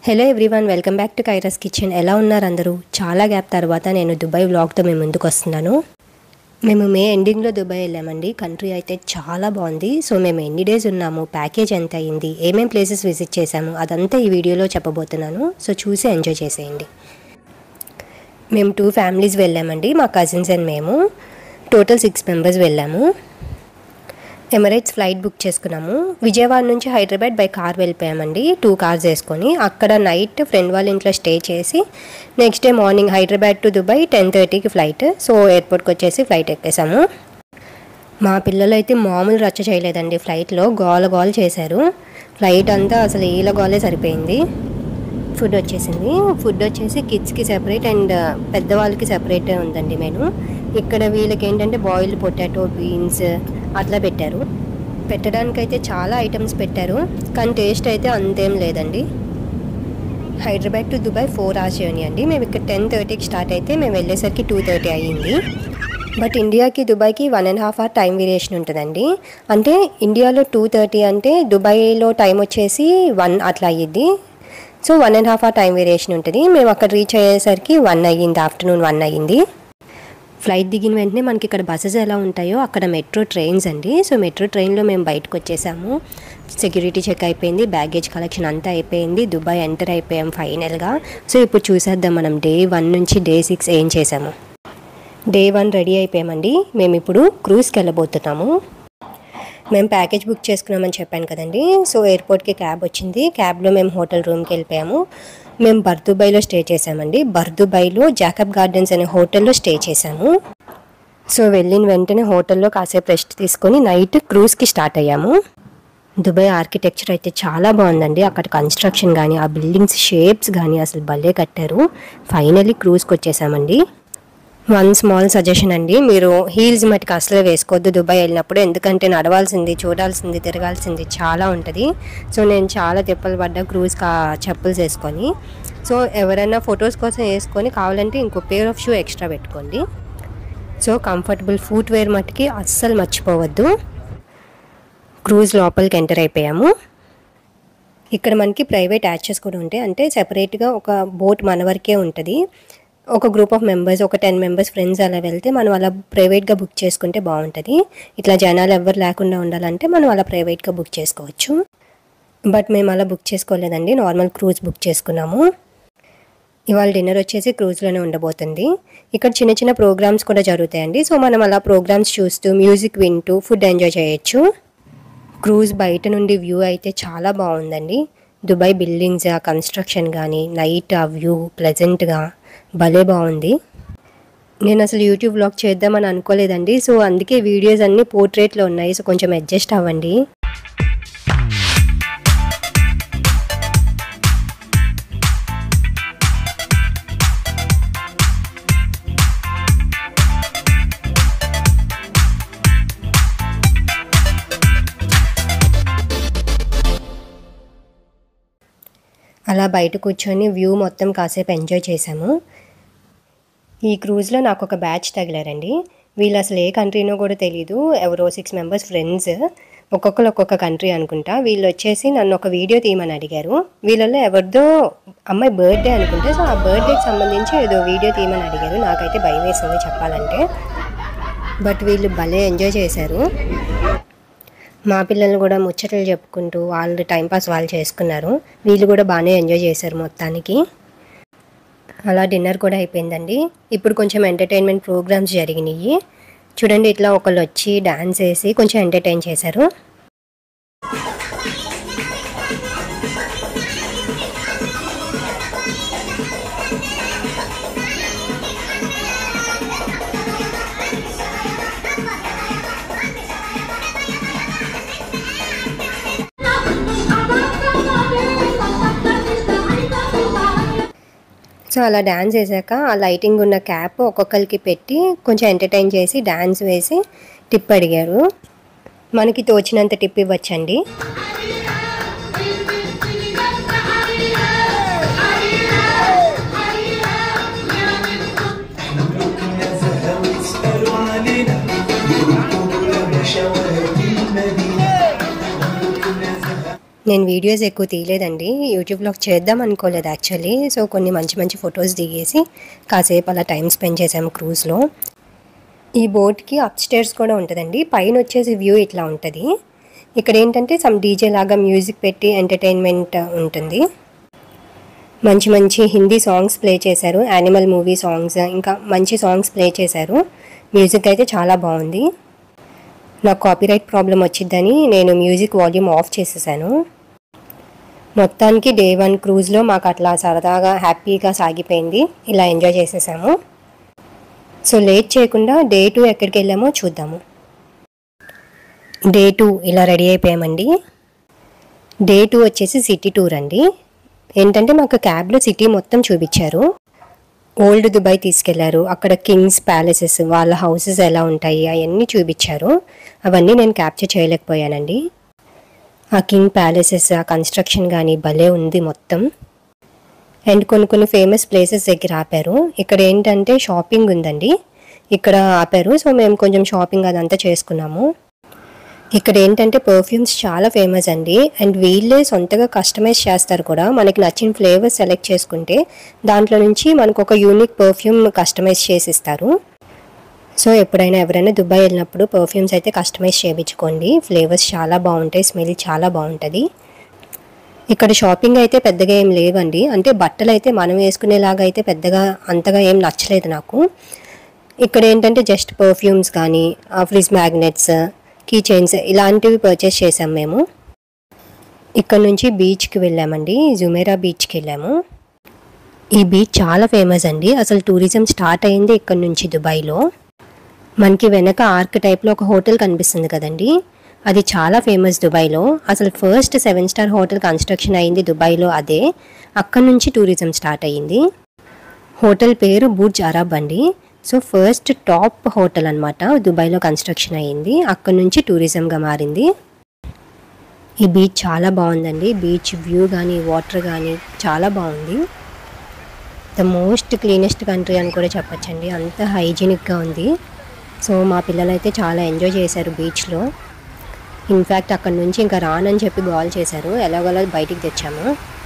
Hello everyone welcome back to కైరస్ kitchen ఎలా ఉన్నారు అందరూ చాలా గ్యాప్ తర్వాత నేను దుబాయ్ వ్లాగ్తో మేము ముందుకు వస్తున్నాను మేము మే ఎండింగ్లో దుబాయ్ వెళ్ళామండి కంట్రీ అయితే చాలా బాగుంది సో మేము ఎన్ని డేస్ ఉన్నాము ప్యాకేజ్ ఎంత అయింది ఏమేం ప్లేసెస్ విజిట్ చేశాము అదంతా ఈ వీడియోలో చెప్పబోతున్నాను సో చూసి ఎంజాయ్ చేసేయండి మేము టూ ఫ్యామిలీస్ వెళ్ళామండి మా కజిన్స్ అండ్ మేము టోటల్ సిక్స్ మెంబర్స్ వెళ్ళాము ఎమిరేట్స్ ఫ్లైట్ బుక్ చేసుకున్నాము విజయవాడ నుంచి హైదరాబాద్ బై కార్ వెళ్ళిపోయామండి టూ కార్స్ వేసుకొని అక్కడ నైట్ ఫ్రెండ్ వాళ్ళ ఇంట్లో స్టే చేసి next day morning Hyderabad to Dubai ten థర్టీకి ఫ్లైట్ సో ఎయిర్పోర్ట్కి వచ్చేసి ఫ్లైట్ ఎక్కేసాము మా పిల్లలు అయితే మామూలు రచ్చ చేయలేదండి ఫ్లైట్లో గోల గోల చేశారు ఫ్లైట్ అంతా అసలు ఈల గోలే సరిపోయింది ఫుడ్ వచ్చేసింది ఫుడ్ వచ్చేసి కిడ్స్కి సెపరేట్ అండ్ పెద్దవాళ్ళకి సెపరేట్ ఉందండి మెను ఇక్కడ వీళ్ళకి ఏంటంటే బాయిల్డ్ పొటాటో బీన్స్ అట్లా పెట్టారు పెట్టడానికైతే చాలా ఐటమ్స్ పెట్టారు కానీ టేస్ట్ అయితే అంతేం లేదండి Hyderabad to Dubai four hours journey అండి మేము ఇక్కడ టెన్ థర్టీకి స్టార్ట్ అయితే మేము వెళ్ళేసరికి టూ థర్టీ అయ్యింది బట్ ఇండియాకి దుబాయ్కి one and half hour time variation ఉంటుందండి అంటే ఇండియాలో టూ థర్టీ అంటే దుబాయ్లో టైం వచ్చేసి వన్ అట్లా అయ్యిద్ది so one and half hour time variation ఉంటుంది మేము అక్కడ రీచ్ అయ్యేసరికి వన్ అయ్యింది ఆఫ్టర్నూన్ వన్ అయ్యింది ఫ్లైట్ దిగిన వెంటనే మనకి ఇక్కడ బస్సెస్ ఎలా ఉంటాయో అక్కడ మెట్రో ట్రైన్స్ అండి సో మెట్రో ట్రైన్లో మేము బయటకు వచ్చేసాము సెక్యూరిటీ చెక్ అయిపోయింది బ్యాగేజ్ కలెక్షన్ అంతా అయిపోయింది దుబాయ్ ఎంటర్ అయిపోయాం ఫైనల్గా సో ఇప్పుడు చూసేద్దాం మనం డే వన్ నుంచి డే సిక్స్ ఏం చేసాము డే వన్ రెడీ అయిపోయామండి మేము ఇప్పుడు క్రూజ్కి వెళ్ళబోతున్నాము మేము ప్యాకేజ్ బుక్ చేసుకున్నామని చెప్పాను కదండి సో ఎయిర్పోర్ట్కి క్యాబ్ వచ్చింది క్యాబ్లో మేము హోటల్ రూమ్కి వెళ్ళిపోయాము మేము బర్దుబాయ్లో స్టే చేసామండి బర్దుబాయ్లో జాకబ్ గార్డెన్స్ అనే హోటల్లో స్టే చేసాము సో వెళ్ళిన వెంటనే హోటల్లో కాసేపు రెస్ట్ తీసుకొని నైట్ క్రూజ్కి స్టార్ట్ అయ్యాము దుబాయ్ ఆర్కిటెక్చర్ అయితే చాలా బాగుందండి అక్కడ కన్స్ట్రక్షన్ కానీ ఆ బిల్డింగ్స్ షేప్స్ కానీ అసలు భలే కట్టారు ఫైనల్లీ క్రూజ్కి వచ్చేసామండి వన్ స్మాల్ సజెషన్ అండి మీరు హీల్స్ మటుకు అసలే వేసుకోవద్దు దుబాయ్ వెళ్ళినప్పుడు ఎందుకంటే నడవాల్సింది చూడాల్సింది తిరగాల్సింది చాలా ఉంటుంది సో నేను చాలా తిప్పలు పడ్డా క్రూజ్ కా చెప్పులు వేసుకొని సో ఎవరైనా ఫొటోస్ కోసం వేసుకొని కావాలంటే ఇంకో పేర్ ఆఫ్ షూ ఎక్స్ట్రా పెట్టుకోండి సో కంఫర్టబుల్ ఫుట్ వేర్ మట్టుకి అస్సలు మర్చిపోవద్దు క్రూజ్ లోపలికి ఎంటర్ అయిపోయాము ఇక్కడ మనకి ప్రైవేట్ యాచెస్ కూడా ఉంటాయి అంటే సెపరేట్గా ఒక బోట్ మన వరకే ఉంటుంది ఒక గ్రూప్ ఆఫ్ మెంబర్స్ ఒక టెన్ మెంబర్స్ ఫ్రెండ్స్ అలా వెళ్తే మనం అలా ప్రైవేట్గా బుక్ చేసుకుంటే బాగుంటుంది ఇట్లా జనాలు ఎవరు లేకుండా ఉండాలంటే మనం అలా ప్రైవేట్గా బుక్ చేసుకోవచ్చు బట్ మేము అలా బుక్ చేసుకోలేదండి నార్మల్ క్రూజ్ బుక్ చేసుకున్నాము ఇవాళ డిన్నర్ వచ్చేసి క్రూజ్లోనే ఉండబోతుంది ఇక్కడ చిన్న చిన్న ప్రోగ్రామ్స్ కూడా జరుగుతాయండి సో మనం అలా ప్రోగ్రామ్స్ చూస్తూ మ్యూజిక్ వింటూ ఫుడ్ ఎంజాయ్ చేయొచ్చు క్రూజ్ బయట నుండి వ్యూ అయితే చాలా బాగుందండి దుబాయ్ బిల్డింగ్స్ ఆ కన్స్ట్రక్షన్ కానీ నైట్ ఆ వ్యూ ప్లెజెంట్గా భలే బాగుంది నేను అసలు యూట్యూబ్ బ్లాగ్ చేద్దామని అనుకోలేదండి సో అందుకే వీడియోస్ అన్నీ పోర్ట్రేట్లో ఉన్నాయి సో కొంచెం అడ్జస్ట్ అవ్వండి అలా బయట కూర్చొని వ్యూ మొత్తం కాసేపు ఎంజాయ్ చేసాము ఈ క్రూజ్లో నాకు ఒక బ్యాచ్ తగిలారండి వీళ్ళు అసలు ఏ కంట్రీనో కూడా తెలియదు ఎవరో సిక్స్ మెంబర్స్ ఫ్రెండ్స్ ఒక్కొక్కరు ఒక్కొక్క కంట్రీ అనుకుంటా వీళ్ళు వచ్చేసి నన్ను ఒక వీడియో తీయమని అడిగారు వీళ్ళలో ఎవరిదో అమ్మాయి బర్త్డే అనుకుంటే సో ఆ బర్త్డేకి సంబంధించి ఏదో వీడియో తీయమని అడిగారు నాకైతే భయం వేసింది చెప్పాలంటే బట్ వీళ్ళు భలే ఎంజాయ్ చేశారు మా పిల్లలు కూడా ముచ్చటలు చెప్పుకుంటూ వాళ్ళు టైంపాస్ వాళ్ళు చేసుకున్నారు వీళ్ళు కూడా బాగానే ఎంజాయ్ చేశారు మొత్తానికి అలా డిన్నర్ కూడా అయిపోయిందండి ఇప్పుడు కొంచెం ఎంటర్టైన్మెంట్ ప్రోగ్రామ్స్ జరిగినాయి చూడండి ఇట్లా ఒకళ్ళు వచ్చి డాన్స్ వేసి కొంచెం ఎంటర్టైన్ చేశారు సో అలా డ్యాన్స్ వేసాక ఆ లైటింగ్ ఉన్న క్యాప్ ఒక్కొక్కరికి పెట్టి కొంచెం ఎంటర్టైన్ చేసి డ్యాన్స్ వేసి టిప్ అడిగారు మనకి తోచినంత టిప్ ఇవ్వచ్చండి اسألوا علينا يقولوا لنا شواهد المدينة నేను వీడియోస్ ఎక్కువ తీయలేదండి యూట్యూబ్లో చేద్దాం అనుకోలేదు యాక్చువల్లీ సో కొన్ని మంచి మంచి ఫొటోస్ దిగేసి కాసేపు అలా టైం స్పెండ్ చేసాము క్రూజ్లో ఈ బోట్కి అప్ స్టేర్స్ కూడా ఉంటుందండి పైన వచ్చేసి వ్యూ ఇట్లా ఉంటుంది ఇక్కడ ఏంటంటే సమ్ డీజే లాగా మ్యూజిక్ పెట్టి ఎంటర్టైన్మెంట్ ఉంటుంది మంచి మంచి హిందీ సాంగ్స్ ప్లే చేశారు యానిమల్ మూవీ సాంగ్స్ ఇంకా మంచి సాంగ్స్ ప్లే చేశారు మ్యూజిక్ అయితే చాలా బాగుంది నాకు కాపీరైట్ ప్రాబ్లం వచ్చిందని నేను మ్యూజిక్ వాల్యూమ్ ఆఫ్ చేసేసాను మొత్తానికి డే వన్ క్రూజ్లో మాకు అట్లా సరదాగా హ్యాపీగా సాగిపోయింది ఇలా ఎంజాయ్ చేసేసాము సో లేట్ చేయకుండా డే టూ ఎక్కడికి వెళ్ళామో చూద్దాము డే టూ ఇలా రెడీ అయిపోయామండి డే టూ వచ్చేసి సిటీ టూర్ అండి ఏంటంటే మాకు క్యాబ్లో సిటీ మొత్తం చూపించారు ఓల్డ్ దుబాయ్ తీసుకెళ్లారు అక్కడ కింగ్స్ ప్యాలెసెస్ వాళ్ళ హౌసెస్ ఎలా ఉంటాయి అవన్నీ చూపించారు అవన్నీ నేను క్యాప్చర్ చేయలేకపోయానండి ఆ కింగ్ ప్యాలెసెస్ ఆ కన్స్ట్రక్షన్ కానీ భలే ఉంది మొత్తం అండ్ కొన్ని కొన్ని ఫేమస్ ప్లేసెస్ దగ్గర ఆపారు ఇక్కడ ఏంటంటే షాపింగ్ ఉందండి ఇక్కడ ఆపారు సో మేము కొంచెం షాపింగ్ అదంతా చేసుకున్నాము ఇక్కడ ఏంటంటే పర్ఫ్యూమ్స్ చాలా ఫేమస్ అండి అండ్ వీళ్ళే సొంతగా కస్టమైజ్ చేస్తారు కూడా మనకి నచ్చిన ఫ్లేవర్ సెలెక్ట్ చేసుకుంటే దాంట్లో నుంచి మనకు ఒక యూనిక్ పర్ఫ్యూమ్ కస్టమైజ్ చేసి ఇస్తారు సో ఎప్పుడైనా ఎవరైనా దుబాయ్ వెళ్ళినప్పుడు పర్ఫ్యూమ్స్ అయితే కస్టమైజ్ చేయించుకోండి ఫ్లేవర్స్ చాలా బాగుంటాయి స్మెల్ చాలా బాగుంటుంది ఇక్కడ షాపింగ్ అయితే పెద్దగా ఏం లేవండి అంటే బట్టలు అయితే మనం వేసుకునేలాగా అయితే పెద్దగా అంతగా ఏం నచ్చలేదు నాకు ఇక్కడ ఏంటంటే జస్ట్ పర్ఫ్యూమ్స్ కానీ ఫ్రిజ్ మ్యాగ్నెట్స్ కీ చైన్స్ ఇలాంటివి పర్చేస్ చేసాం మేము ఇక్కడ నుంచి బీచ్కి వెళ్ళామండి జుమేరా బీచ్కి వెళ్ళాము ఈ బీచ్ చాలా ఫేమస్ అండి అసలు టూరిజం స్టార్ట్ అయింది ఇక్కడ నుంచి దుబాయ్లో మనకి వెనక ఆర్క్ టైప్లో ఒక హోటల్ కనిపిస్తుంది కదండి అది చాలా ఫేమస్ దుబాయ్లో అసలు first seven star hotel construction అయింది దుబాయ్లో అదే అక్కడ నుంచి టూరిజం స్టార్ట్ అయ్యింది హోటల్ పేరు బుర్జ్ అరబ్ అండి సో ఫస్ట్ టాప్ హోటల్ అనమాట దుబాయ్లో కన్స్ట్రక్షన్ అయ్యింది అక్కడ నుంచి టూరిజంగా మారింది ఈ బీచ్ చాలా బాగుందండి బీచ్ వ్యూ కానీ వాటర్ కానీ చాలా బాగుంది ద మోస్ట్ క్లీనెస్ట్ కంట్రీ అని కూడా చెప్పొచ్చండి అంత హైజీనిక్గా ఉంది సో మా పిల్లలు అయితే చాలా ఎంజాయ్ చేశారు బీచ్లో ఇన్ఫ్యాక్ట్ అక్కడ నుంచి ఇంకా రానని చెప్పి గోల్ చేశారు ఎలాగోలా బయటికి తెచ్చాము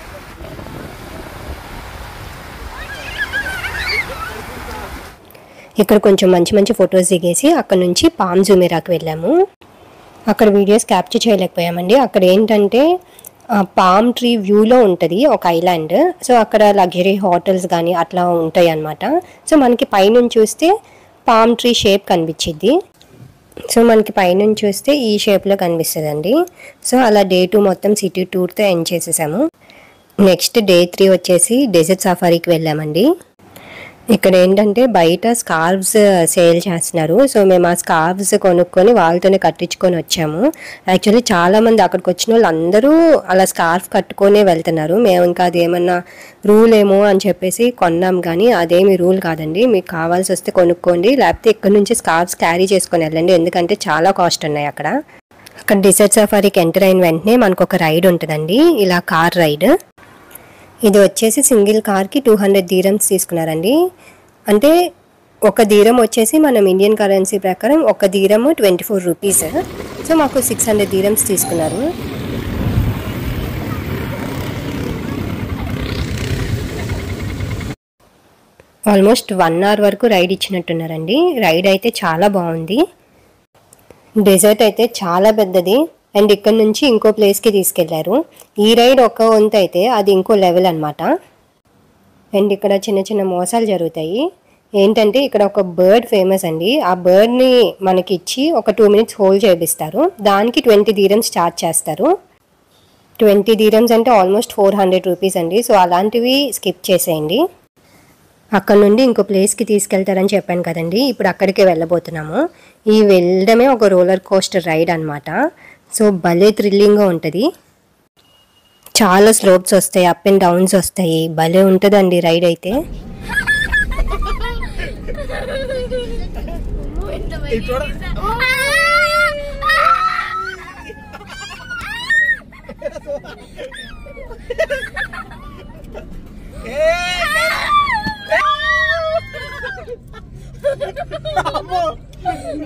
ఇక్కడ కొంచెం మంచి మంచి ఫొటోస్ దిగేసి అక్కడ నుంచి పామ్ జుమేరాకి వెళ్ళాము అక్కడ వీడియోస్ క్యాప్చర్ చేయలేకపోయామండి అక్కడ ఏంటంటే పామ్ ట్రీ వ్యూలో ఉంటుంది ఒక ఐలాండ్ సో అక్కడ లగ్జరీ హోటల్స్ కానీ అట్లా ఉంటాయి అన్నమాట సో మనకి పైనుంచి చూస్తే పామ్ ట్రీ షేప్ కనిపించిద్ది సో మనకి పైనుంచి చూస్తే ఈ షేప్లో కనిపిస్తుందండి సో అలా డే టూ మొత్తం సిటీ టూర్తో ఎండ్ చేసేసాము నెక్స్ట్ డే త్రీ వచ్చేసి డెజర్ట్ సఫారీకి వెళ్ళామండి ఇక్కడ ఏంటంటే బయట స్కార్వ్స్ సేల్ చేస్తున్నారు సో మేము ఆ స్కార్వ్స్ కొనుక్కొని వాళ్ళతోనే కట్టించుకొని వచ్చాము యాక్చువల్లీ చాలా మంది అక్కడికి వచ్చిన వాళ్ళు అందరూ అలా స్కార్ఫ్ కట్టుకొనే వెళ్తున్నారు మేము ఇంకా అది ఏమన్నా రూల్ ఏమో అని చెప్పేసి కొన్నాం కానీ అదేమి రూల్ కాదండి మీకు కావాల్సి వస్తే కొనుక్కోండి లేకపోతే ఇక్కడ నుంచి స్కార్ఫ్స్ క్యారీ చేసుకొని వెళ్ళండి ఎందుకంటే చాలా కాస్ట్ ఉన్నాయి అక్కడ అక్కడ డిసర్ట్ సఫారీకి ఎంటర్ అయిన వెంటనే మనకు ఒక రైడ్ ఉంటుందండి ఇలా కార్ రైడ్ ఇది వచ్చేసి సింగిల్ కార్కి టూ హండ్రెడ్ దీరమ్స్ తీసుకున్నారండి అంటే ఒక దీరం వచ్చేసి మనం ఇండియన్ కరెన్సీ ప్రకారం ఒక dirham twenty four rupees so మాకు సిక్స్ హండ్రెడ్ దీరమ్స్ తీసుకున్నారు ఆల్మోస్ట్ వన్ అవర్ వరకు రైడ్ ఇచ్చినట్టున్నారండి రైడ్ అయితే చాలా బాగుంది డెజర్ట్ అయితే చాలా పెద్దది అండ్ ఇక్కడ నుంచి ఇంకో ప్లేస్కి తీసుకెళ్లారు ఈ రైడ్ ఒక్క వంతు అయితే అది ఇంకో లెవెల్ అనమాట అండ్ ఇక్కడ చిన్న చిన్న మోసాలు జరుగుతాయి ఏంటంటే ఇక్కడ ఒక బర్డ్ ఫేమస్ అండి ఆ బర్డ్ని మనకి ఇచ్చి ఒక టూ మినిట్స్ హోల్డ్ చేపిస్తారు దానికి ట్వంటీ దీరమ్స్ చార్జ్ చేస్తారు ట్వంటీ దీరమ్స్ అంటే ఆల్మోస్ట్ ఫోర్ హండ్రెడ్ రూపీస్ అండి సో అలాంటివి స్కిప్ చేసేయండి అక్కడ నుండి ఇంకో ప్లేస్కి తీసుకెళ్తారని చెప్పాను కదండి ఇప్పుడు అక్కడికే వెళ్ళబోతున్నాము ఈ వెళ్ళడమే ఒక రోలర్ కోస్టర్ రైడ్ అనమాట సో భలే థ్రిల్లింగ్గా ఉంటుంది చాలా స్లోప్స్ వస్తాయి అప్ అండ్ డౌన్స్ వస్తాయి భలే ఉంటుందండి రైడ్ అయితే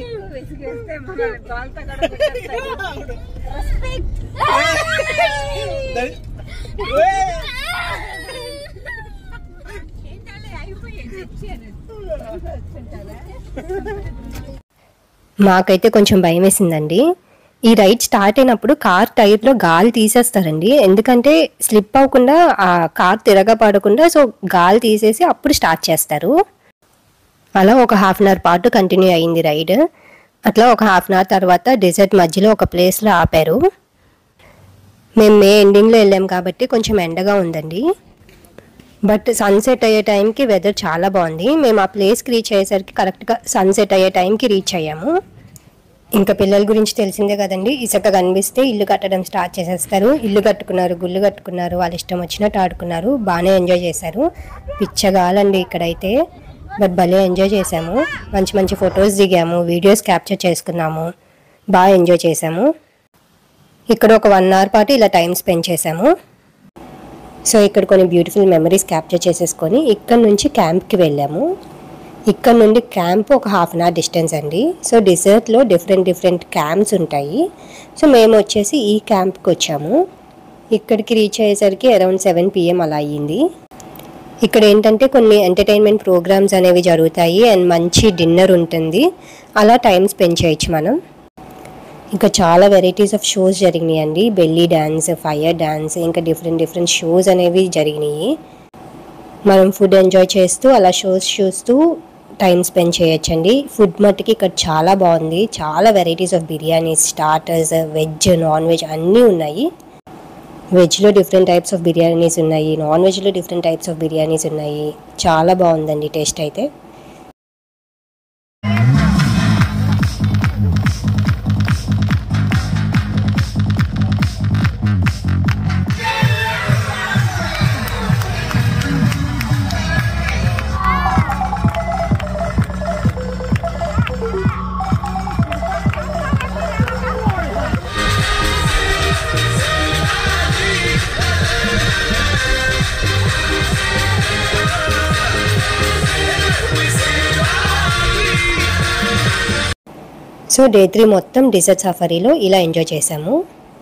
విసిగేస్తే మన కాలుతో కూడా కొట్టేస్తాయి. మాకైతే కొంచెం భయం వేసిందండి ఈ రైడ్ స్టార్ట్ అయినప్పుడు కార్ టైర్లో గాలి తీసేస్తారండి ఎందుకంటే స్లిప్ అవ్వకుండా ఆ కార్ తిరగబడకుండా సో గాలి తీసేసి అప్పుడు స్టార్ట్ చేస్తారు అలా ఒక హాఫ్ అన్ అవర్ పాటు కంటిన్యూ అయింది రైడ్ అట్లా ఒక హాఫ్ అన్ అవర్ తర్వాత డెజర్ట్ మధ్యలో ఒక ప్లేస్లో ఆపారు మేము మే ఎండింగ్లో వెళ్ళాం కాబట్టి కొంచెం ఎండగా ఉందండి బట్ సన్సెట్ అయ్యే టైంకి వెదర్ చాలా బాగుంది మేము ఆ ప్లేస్కి రీచ్ అయ్యేసరికి కరెక్ట్గా సన్సెట్ అయ్యే టైంకి రీచ్ అయ్యాము ఇంకా పిల్లల గురించి తెలిసిందే కదండి ఇసుక కనిపిస్తే ఇల్లు కట్టడం స్టార్ట్ చేసేస్తారు ఇల్లు కట్టుకున్నారు గుళ్ళు కట్టుకున్నారు వాళ్ళ ఇష్టం వచ్చినట్టు ఆడుకున్నారు బాగానే ఎంజాయ్ చేశారు పిచ్చగాలండి ఇక్కడైతే బట్ భలే ఎంజాయ్ చేసాము మంచి మంచి ఫొటోస్ దిగాము వీడియోస్ క్యాప్చర్ చేసుకున్నాము బాగా ఎంజాయ్ చేసాము ఇక్కడ ఒక వన్ అవర్ పాటు ఇలా టైం స్పెండ్ చేసాము సో ఇక్కడ కొన్ని బ్యూటిఫుల్ మెమరీస్ క్యాప్చర్ చేసేసుకొని ఇక్కడ నుంచి క్యాంప్కి వెళ్ళాము ఇక్కడ నుండి క్యాంప్ ఒక హాఫ్ అన్ అవర్ డిస్టెన్స్ అండి సో డిజర్ట్లో డిఫరెంట్ డిఫరెంట్ క్యాంప్స్ ఉంటాయి సో మేము వచ్చేసి ఈ క్యాంప్కి వచ్చాము ఇక్కడికి రీచ్ అయ్యేసరికి అరౌండ్ సెవెన్ పిఎం అలా అయ్యింది ఇక్కడ ఏంటంటే కొన్ని ఎంటర్టైన్మెంట్ ప్రోగ్రామ్స్ అనేవి జరుగుతాయి అండ్ మంచి డిన్నర్ ఉంటుంది అలా టైం స్పెండ్ చేయొచ్చు మనం ఇంకా చాలా వెరైటీస్ ఆఫ్ షోస్ జరిగినాయి అండి బెల్లీ డ్యాన్స్ ఫైర్ డ్యాన్స్ ఇంకా డిఫరెంట్ డిఫరెంట్ షోస్ అనేవి జరిగినాయి మనం ఫుడ్ ఎంజాయ్ చేస్తూ అలా షోస్ చూస్తూ టైం స్పెండ్ చేయొచ్చండి ఫుడ్ మట్టుకి ఇక్కడ చాలా బాగుంది చాలా varieties of biryanis starters veg non veg అన్నీ ఉన్నాయి వెజ్లో డిఫరెంట్ టైప్స్ ఆఫ్ బిర్యానీస్ ఉన్నాయి నాన్ వెజ్లో డిఫరెంట్ టైప్స్ ఆఫ్ బిర్యానీస్ ఉన్నాయి చాలా బాగుందండి టేస్ట్ అయితే సో డే త్రీ మొత్తం డిజర్ట్ సఫారీలో ఇలా ఎంజాయ్ చేసాము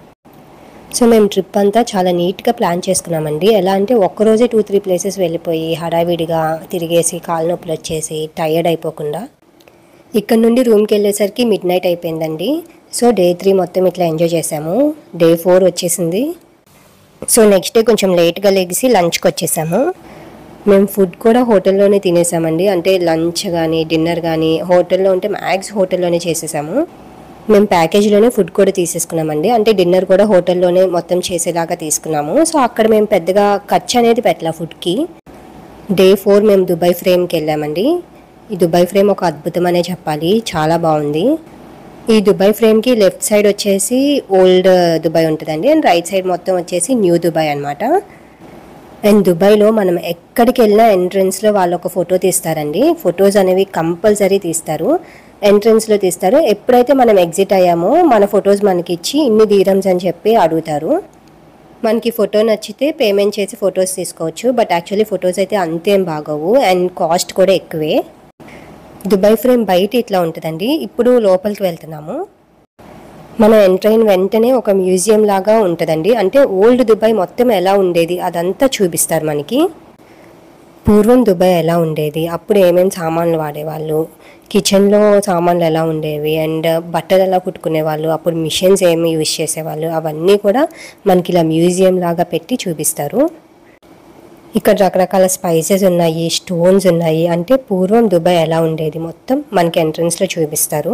సో మేము ట్రిప్ అంతా చాలా నీట్గా ప్లాన్ చేసుకున్నామండి ఎలా అంటే ఒక్కరోజే టూ త్రీ ప్లేసెస్ వెళ్ళిపోయి హడావిడిగా తిరిగేసి కాలు నొప్పులు వచ్చేసి టయర్డ్ అయిపోకుండా ఇక్కడ నుండి రూమ్కి వెళ్ళేసరికి మిడ్ నైట్ అయిపోయిందండి సో డే త్రీ మొత్తం ఇట్లా ఎంజాయ్ చేసాము డే ఫోర్ వచ్చేసింది సో నెక్స్ట్ డే కొంచెం లేట్గా లెగిసి లంచ్కి వచ్చేసాము మేము ఫుడ్ కూడా హోటల్లోనే తినేసామండి అంటే లంచ్ కానీ డిన్నర్ కానీ హోటల్లో ఉంటే మ్యాక్స్ హోటల్లోనే చేసేసాము మేము ప్యాకేజీలోనే ఫుడ్ కూడా తీసేసుకున్నామండి అంటే డిన్నర్ కూడా హోటల్లోనే మొత్తం చేసేలాగా తీసుకున్నాము సో అక్కడ మేము పెద్దగా ఖర్చు అనేది పెట్టలా ఫుడ్కి డే ఫోర్ మేము దుబాయ్ ఫ్రేమ్కి వెళ్ళామండి ఈ దుబాయ్ ఫ్రేమ్ ఒక అద్భుతం అనే చెప్పాలి చాలా బాగుంది ఈ దుబాయ్ ఫ్రేమ్కి లెఫ్ట్ సైడ్ వచ్చేసి ఓల్డ్ దుబాయ్ ఉంటుందండి అండ్ రైట్ సైడ్ మొత్తం వచ్చేసి న్యూ దుబాయ్ అనమాట అండ్ దుబాయ్లో మనం ఎక్కడికి వెళ్ళినా ఎంట్రన్స్లో వాళ్ళు ఒక ఫోటో తీస్తారండి ఫొటోస్ అనేవి కంపల్సరీ తీస్తారు ఎంట్రన్స్లో తీస్తారు ఎప్పుడైతే మనం ఎగ్జిట్ అయ్యామో మన ఫొటోస్ మనకి ఇచ్చి ఇన్ని దీరమ్స్ అని చెప్పి అడుగుతారు మనకి ఫోటో నచ్చితే పేమెంట్ చేసి ఫొటోస్ తీసుకోవచ్చు బట్ యాక్చువల్లీ ఫొటోస్ అయితే అంతేం బాగోవు అండ్ కాస్ట్ కూడా ఎక్కువే దుబాయ్ ఫ్రేమ్ బయట ఇట్లా ఉంటుందండి ఇప్పుడు లోపలికి వెళ్తున్నాము మనం ఎంటర్ అయిన వెంటనే ఒక మ్యూజియం లాగా ఉంటుందండి అంటే ఓల్డ్ దుబాయ్ మొత్తం ఎలా ఉండేది అదంతా చూపిస్తారు మనకి పూర్వం దుబాయ్ ఎలా ఉండేది అప్పుడు ఏమేమి సామాన్లు వాడేవాళ్ళు కిచెన్లో సామాన్లు ఎలా ఉండేవి అండ్ బట్టలు ఎలా కుట్టుకునేవాళ్ళు అప్పుడు మిషన్స్ ఏమి యూజ్ చేసేవాళ్ళు అవన్నీ కూడా మనకి ఇలా మ్యూజియం లాగా పెట్టి చూపిస్తారు ఇక్కడ రకరకాల స్పైసెస్ ఉన్నాయి స్టోన్స్ ఉన్నాయి అంటే పూర్వం దుబాయ్ ఎలా ఉండేది మొత్తం మనకి ఎంట్రన్స్లో చూపిస్తారు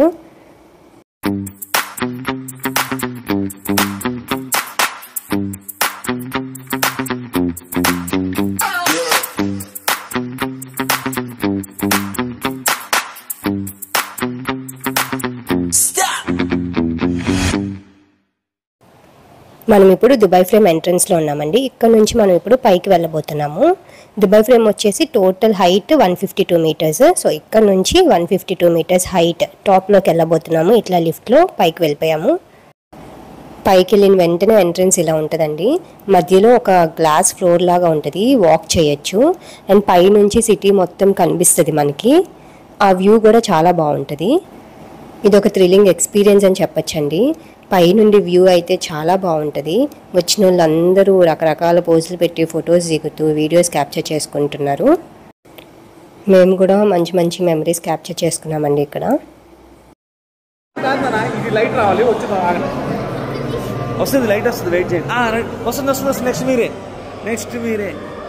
మనం ఇప్పుడు దుబాయ్ ఫ్రేమ్ ఎంట్రన్స్లో ఉన్నామండి ఇక్కడ నుంచి మనం ఇప్పుడు పైకి వెళ్ళబోతున్నాము దుబాయ్ ఫ్రేమ్ వచ్చేసి total height one fifty two meters so ఇక్కడ నుంచి one fifty two meters height టాప్లోకి వెళ్ళబోతున్నాము ఇట్లా లిఫ్ట్లో పైకి వెళ్ళిపోయాము పైకి వెళ్ళిన వెంటనే ఎంట్రన్స్ ఇలా ఉంటుందండి మధ్యలో ఒక గ్లాస్ ఫ్లోర్ లాగా ఉంటుంది వాక్ చేయొచ్చు అండ్ పైనుంచి సిటీ మొత్తం కనిపిస్తుంది మనకి ఆ వ్యూ కూడా చాలా బాగుంటుంది ఇది ఒక థ్రిల్లింగ్ ఎక్స్పీరియన్స్ అని చెప్పొచ్చండి పైనుండి వ్యూ అయితే చాలా బాగుంటుంది వచ్చిన వాళ్ళందరూ రకరకాల పోజులు పెట్టి ఫొటోస్ దిగుతూ వీడియోస్ క్యాప్చర్ చేసుకుంటున్నారు మేము కూడా మంచి మంచి మెమరీస్ క్యాప్చర్ చేసుకున్నామండి ఇక్కడ కాదన్నా ఇది లైట్ రావాలి వచ్చింది ఆగండి వస్తుంది లైట్ వస్తుంది వెయిట్ చేయండి ఆ, రైట్. వస్తుంది వస్తుంది వస్తుంది నెక్స్ట్ మీరే నెక్స్ట్ మీరే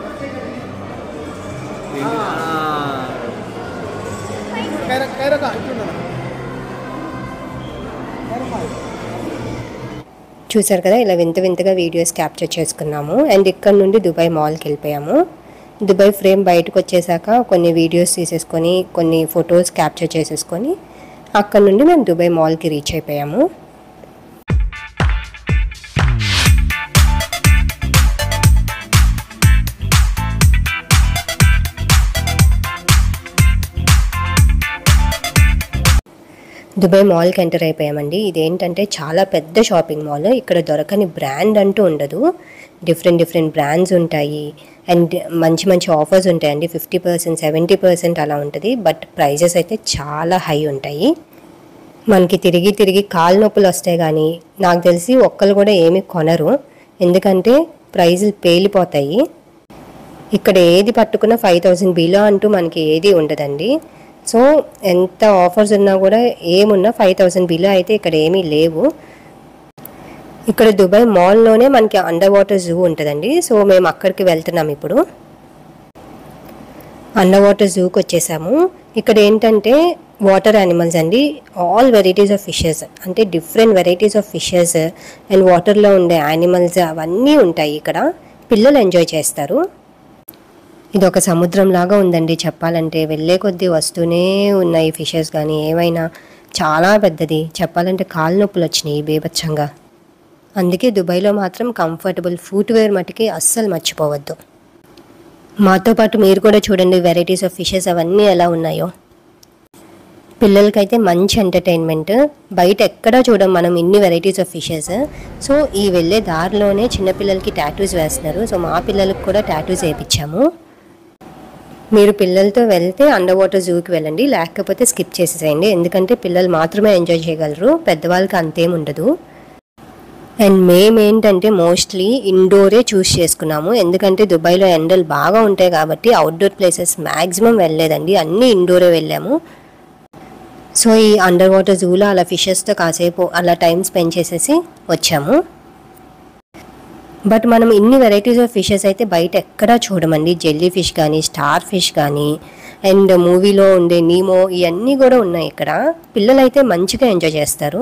చూసారు కదా ఇలా వింత వింతగా వీడియోస్ క్యాప్చర్ చేసుకున్నాము అండ్ ఇక్కడ నుండి దుబాయ్ మాల్కి వెళ్ళిపోయాము దుబాయ్ ఫ్రేమ్ బయటకు వచ్చేసాక కొన్ని వీడియోస్ తీసేసుకొని కొన్ని ఫొటోస్ క్యాప్చర్ చేసేసుకొని అక్కడ నుండి మేము దుబాయ్ మాల్కి రీచ్ అయిపోయాము దుబాయ్ మాల్కి ఎంటర్ అయిపోయామండి ఇదేంటంటే చాలా పెద్ద షాపింగ్ మాల్ ఇక్కడ దొరకని బ్రాండ్ అంటూ ఉండదు డిఫరెంట్ డిఫరెంట్ బ్రాండ్స్ ఉంటాయి అండ్ మంచి మంచి ఆఫర్స్ ఉంటాయండి ఫిఫ్టీ పర్సెంట్ సెవెంటీ పర్సెంట్ అలా ఉంటుంది బట్ ప్రైజెస్ అయితే చాలా హై ఉంటాయి మనకి తిరిగి తిరిగి కాలు నొప్పులు వస్తాయి కానీ నాకు తెలిసి ఒక్కరు కూడా ఏమీ కొనరు ఎందుకంటే ప్రైజులు పేలిపోతాయి ఇక్కడ ఏది పట్టుకున్నా ఫైవ్ థౌజండ్ బిలో అంటూ మనకి ఏది ఉండదండి సో ఎంత ఆఫర్స్ ఉన్నా కూడా ఏమున్నా ఫైవ్ థౌజండ్ బిలో అయితే ఇక్కడ ఏమీ లేవు ఇక్కడ దుబాయ్ మాల్లోనే మనకి అండర్ వాటర్ జూ ఉంటుందండి సో మేము అక్కడికి వెళ్తున్నాం ఇప్పుడు అండర్ వాటర్ జూకి వచ్చేసాము ఇక్కడ ఏంటంటే వాటర్ యానిమల్స్ అండి ఆల్ వెరైటీస్ ఆఫ్ ఫిషెస్ అంటే different varieties of fishes and వాటర్లో ఉండే యానిమల్స్ అవన్నీ ఉంటాయి ఇక్కడ పిల్లలు ఎంజాయ్ చేస్తారు ఇది ఒక సముద్రం లాగా ఉందండి చెప్పాలంటే వెళ్ళే కొద్దీ వస్తూనే ఉన్నాయి ఫిషెస్ కానీ ఏమైనా చాలా పెద్దది చెప్పాలంటే కాలు నొప్పులు వచ్చినాయి బీభత్సంగా అందుకే దుబాయ్లో మాత్రం కంఫర్టబుల్ ఫుట్వేర్ మటుకి అస్సలు మర్చిపోవద్దు మాతో పాటు మీరు కూడా చూడండి వెరైటీస్ ఆఫ్ ఫిషెస్ అవన్నీ ఎలా ఉన్నాయో పిల్లలకైతే మంచి ఎంటర్టైన్మెంట్ బయట ఎక్కడా చూడం మనం ఇన్ని వెరైటీస్ ఆఫ్ ఫిషెస్ సో ఈ వెళ్ళే దారిలోనే చిన్నపిల్లలకి టాటూస్ వేస్తున్నారు సో మా పిల్లలకి కూడా టాటూస్ వేయించాము మీరు పిల్లలతో వెళ్తే అండర్ వాటర్ జూకి వెళ్ళండి లేకపోతే స్కిప్ చేసేసేయండి ఎందుకంటే పిల్లలు మాత్రమే ఎంజాయ్ చేయగలరు పెద్దవాళ్ళకి అంతేం ఉండదు అండ్ మేము ఏంటంటే మోస్ట్లీ ఇండోరే చూస్ చేసుకున్నాము ఎందుకంటే దుబాయ్లో ఎండలు బాగా ఉంటాయి కాబట్టి అవుట్డోర్ ప్లేసెస్ మ్యాక్సిమం వెళ్ళలేదండి అన్నీ ఇండోరే వెళ్ళాము సో ఈ అండర్ వాటర్ జూలో అలా ఫిషెస్తో కాసేపు అలా టైం స్పెండ్ చేసేసి వచ్చాము బట్ మనం ఇన్ని వెరైటీస్ ఆఫ్ ఫిషెస్ అయితే బయట ఎక్కడా చూడమండి జెల్లీ ఫిష్ కానీ స్టార్ ఫిష్ కానీ అండ్ మూవీలో ఉండే నీమో ఇవన్నీ కూడా ఉన్నాయి ఇక్కడ పిల్లలైతే మంచిగా ఎంజాయ్ చేస్తారు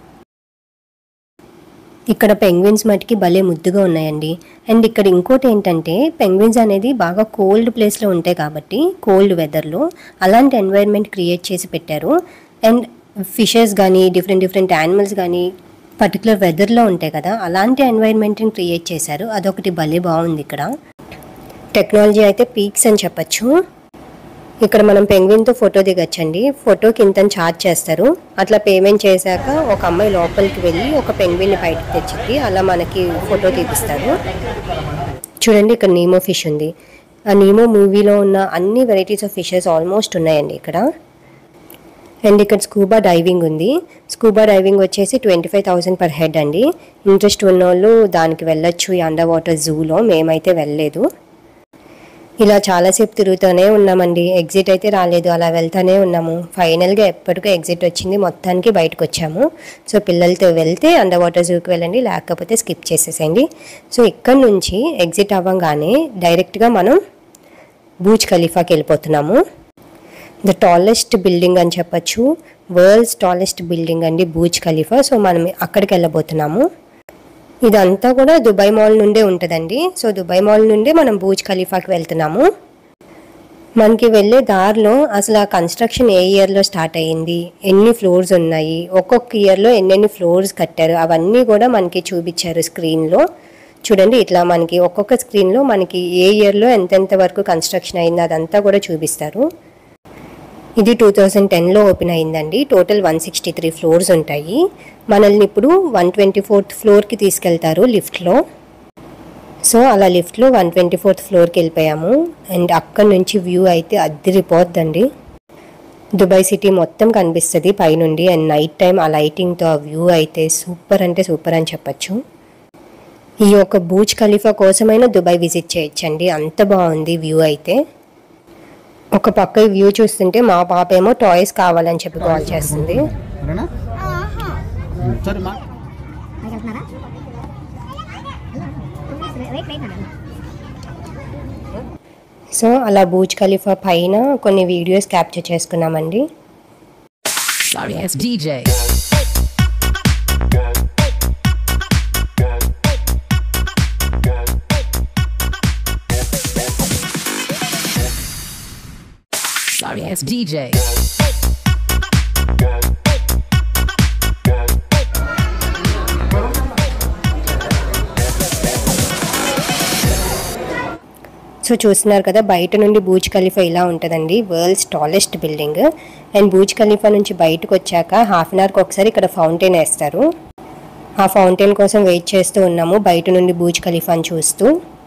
ఇక్కడ పెంగ్విన్స్ మటుకి భలే ముద్దుగా ఉన్నాయండి అండ్ ఇక్కడ ఇంకోటి ఏంటంటే పెంగ్విన్స్ అనేది బాగా కోల్డ్ ప్లేస్లో ఉంటాయి కాబట్టి కోల్డ్ వెదర్లో అలాంటి ఎన్వైర్న్మెంట్ క్రియేట్ చేసి పెట్టారు అండ్ ఫిషెస్ కానీ డిఫరెంట్ డిఫరెంట్ యానిమల్స్ కానీ పర్టికులర్ వెదర్లో ఉంటాయి కదా అలాంటి ఎన్వైర్న్మెంట్ని క్రియేట్ చేశారు అదొకటి భలే బాగుంది ఇక్కడ టెక్నాలజీ అయితే పీక్స్ అని చెప్పచ్చు ఇక్కడ మనం పెంగ్విన్తో ఫోటో దిగచ్చండి ఫోటోకి ఇంత ఛార్జ్ చేస్తారు అట్లా పేమెంట్ చేశాక ఒక అమ్మాయి లోపలికి వెళ్ళి ఒక పెంగ్విన్ని బయటకు తెచ్చింది అలా మనకి ఫోటో తీపిస్తారు చూడండి ఇక్కడ నీమో ఫిష్ ఉంది ఆ నీమో మూవీలో ఉన్న అన్ని వెరైటీస్ ఆఫ్ ఫిషెస్ ఆల్మోస్ట్ ఉన్నాయండి ఇక్కడ అండ్ ఇక్కడ స్కూబా డైవింగ్ ఉంది స్కూబా డైవింగ్ వచ్చేసి twenty five thousand per head అండి ఇంట్రెస్ట్ ఉన్న వాళ్ళు దానికి వెళ్ళొచ్చు ఈ అండర్ వాటర్ జూలో మేమైతే వెళ్ళలేదు ఇలా చాలాసేపు తిరుగుతూనే ఉన్నామండి ఎగ్జిట్ అయితే రాలేదు అలా వెళ్తూనే ఉన్నాము ఫైనల్గా ఎప్పటికో ఎగ్జిట్ వచ్చింది మొత్తానికి బయటకు వచ్చాము సో పిల్లలతో వెళ్తే అండర్ వాటర్ జూకి వెళ్ళండి లేకపోతే స్కిప్ చేసేసేయండి సో ఇక్కడ నుంచి ఎగ్జిట్ అవ్వగానే డైరెక్ట్గా మనం బూజ్ ఖలీఫాకి వెళ్ళిపోతున్నాము ద టాలెస్ట్ బిల్డింగ్ అని చెప్పచ్చు వరల్డ్స్ టాలెస్ట్ బిల్డింగ్ అండి బూజ్ ఖలీఫా సో మనం అక్కడికి వెళ్ళబోతున్నాము ఇదంతా కూడా దుబాయ్ మాల్ నుండే ఉంటుందండి సో దుబాయ్ మాల్ నుండే మనం బూజ్ ఖలీఫాకి వెళ్తున్నాము మనకి వెళ్ళే దారిలో అసలు ఆ కన్స్ట్రక్షన్ ఏ ఇయర్లో స్టార్ట్ అయ్యింది ఎన్ని ఫ్లోర్స్ ఉన్నాయి ఒక్కొక్క ఇయర్లో ఎన్నెన్ని ఫ్లోర్స్ కట్టారు అవన్నీ కూడా మనకి చూపించారు స్క్రీన్లో చూడండి ఇట్లా మనకి ఒక్కొక్క స్క్రీన్లో మనకి ఏ ఇయర్లో ఎంతెంత వరకు కన్స్ట్రక్షన్ అయింది అదంతా కూడా చూపిస్తారు ఇది టూ థౌజండ్ టెన్లో ఓపెన్ అయిందండి total one sixty three floors ఉంటాయి మనల్ని ఇప్పుడు వన్ ట్వంటీ ఫోర్త్ ఫ్లోర్కి తీసుకెళ్తారు లిఫ్ట్లో సో అలా లిఫ్ట్లో వన్ ట్వంటీ ఫోర్త్ ఫ్లోర్కి వెళ్ళిపోయాము అండ్ అక్కడ నుంచి వ్యూ అయితే అద్దరిపోద్దండి దుబాయ్ సిటీ మొత్తం కనిపిస్తుంది పైనుండి అండ్ నైట్ టైం ఆ లైటింగ్తో ఆ వ్యూ అయితే సూపర్ అంటే సూపర్ అని చెప్పచ్చు ఈ యొక్క బూజ్ ఖలీఫా కోసమైనా దుబాయ్ విజిట్ చేయొచ్చండి అంత బాగుంది వ్యూ అయితే ఒక పక్క వ్యూ చూస్తుంటే మా పాప ఏమో టాయ్స్ కావాలని చెప్పి కాల్ చేస్తుంది సరేనా సరే మా మీకు వెళ్తున్నారా వెయిట్ వెయిట్ మేడం సో అలా బూజ్ ఖలీఫా పైన కొన్ని వీడియోస్ క్యాప్చర్ చేసుకున్నామండి Sorry, it's DJ. Sorry, it's DJ. So చూస్తున్నారు కదా బయట నుండి బూజ్ ఖలీఫా ఇలా ఉంటుందండి world's tallest building and Burj Khalifa నుంచి బయటకు వచ్చాక హాఫ్ అన్ అవర్కి ఒకసారి ఇక్కడ ఫౌంటైన్ వేస్తారు ఆ ఫౌంటైన్ కోసం వెయిట్ చేస్తూ ఉన్నాము బయట నుండి బూజ్ ఖలీఫాని చూస్తూ